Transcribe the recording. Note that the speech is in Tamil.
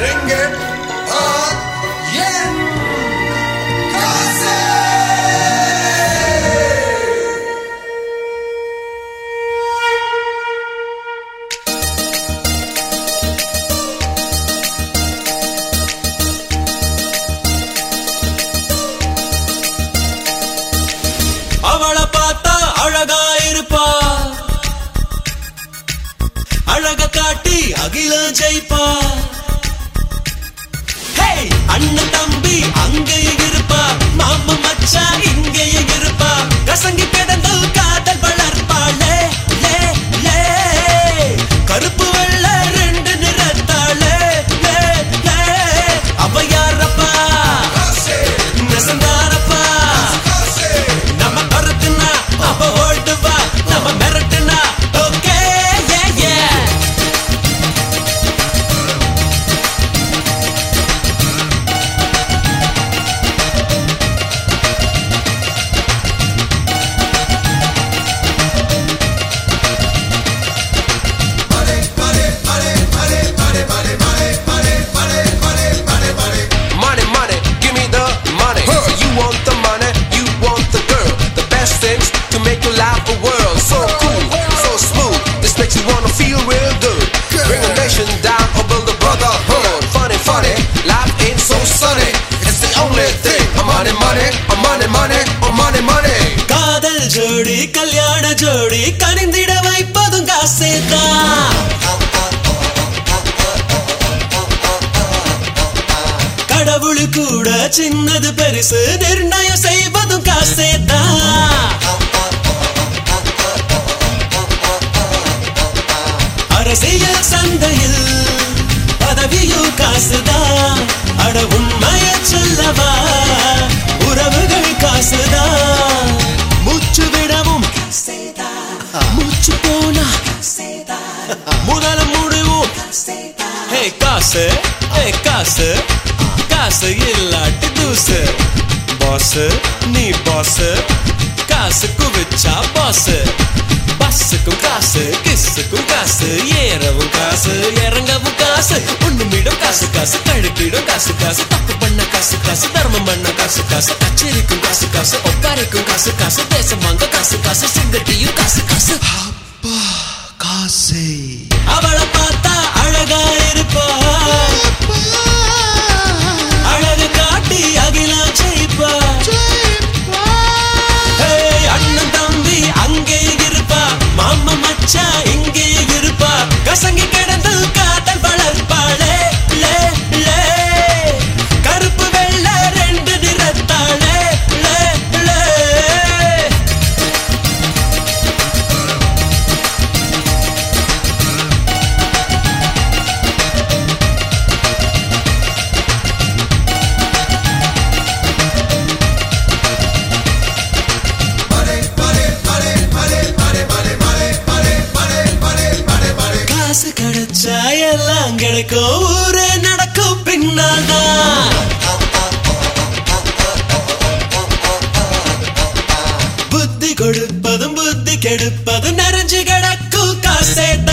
ringgit or yen. Kaase! அவளை பார்த்தா அழகா இருப்பா அழக காட்டி அகிலம் ஜெயிப்பா ஹே அண்ணன் தம்பி அங்கேயே இருப்பா மாமா மச்சா இங்கேயே இருப்பா கசங்கி கிடந்து காதல் வளர்ப்பாளே லே லே கருப்பு வெள்ள ரெண்டு நிறத்தாளே லே லே அவ யாரப்பா Kaase! நெசந்தாரப்பா Kaase! நம்ம கருத்துனா அப்ப ஓட்டுவா நம்ம மிரட்டுனா ஓகே ஏ ஏ Money, money, give me the money. Huh. You want the money, you want the girl. The best things to make your life a world. So cool, so smooth. This makes you wanna feel real good. Good. Bring a nation down or build a brotherhood. Funny, funny, life ain't so sunny. It's the only thing. A money, money, a money, money, a money, money. காதல் ஜோடி கல்யாண ஜோடி கனிந்திட வைப்பதும் காசேதான் கடவுள் கூட சின்னது பெருசு நிர்ணயம் செய்வதும் காசேதான் அரசியல் சந்தையில் பதவியும் காசுதான் அட உண்மைய சொல்லவா உறவுகள் காசுதான் மூச்சு விடவும் மூச்சு போனா முதல முடிவும் ஹே காசு ஹே காசு காசு இல்லாட்டி தூசு பாஸ் நீ பாஸ் காசு குவிச்சா பாஸ் பஸ்ஸுக்கும் காசு கிஸ்ஸுக்கும் காசு ஏறவும் காசு இறங்கவும் காசு ஒண்ணுமிடம் காசு காசு கழுப்பிடும் காசு காசு தப்பு பண்ண காசு காசு தர்மம் பண்ண காசு காசு கச்சேரிக்கும் காசு காசு ஒப்பாரிக்கும் காசு காசு தேசம் வாங்க காசு காசு சிங்கட்டியும் காசு காசு Kaase! அவளை பார்த்தா அழகா இருப்பா அழகு காட்டி அகிலம் ஜெயிப்பா ஹேய், அண்ணன் தம்பி அங்கே இருப்பா மாமா மச்சா இங்கே இருப்பா கசங்கி கிடந்து காதல் வளர்ப்பாளே லே லே கருப்பு வெள்ள ரெண்டு நிறத்தாளே லே லே காசு கிடைச்சா எல்லாம் கிடைக்கும் ஊரே நடக்கும் பின்னால்தான் புத்தி கொடுப்பதும் புத்தி கெடுப்பதும் நிறைஞ்சு கிடக்கும் காசே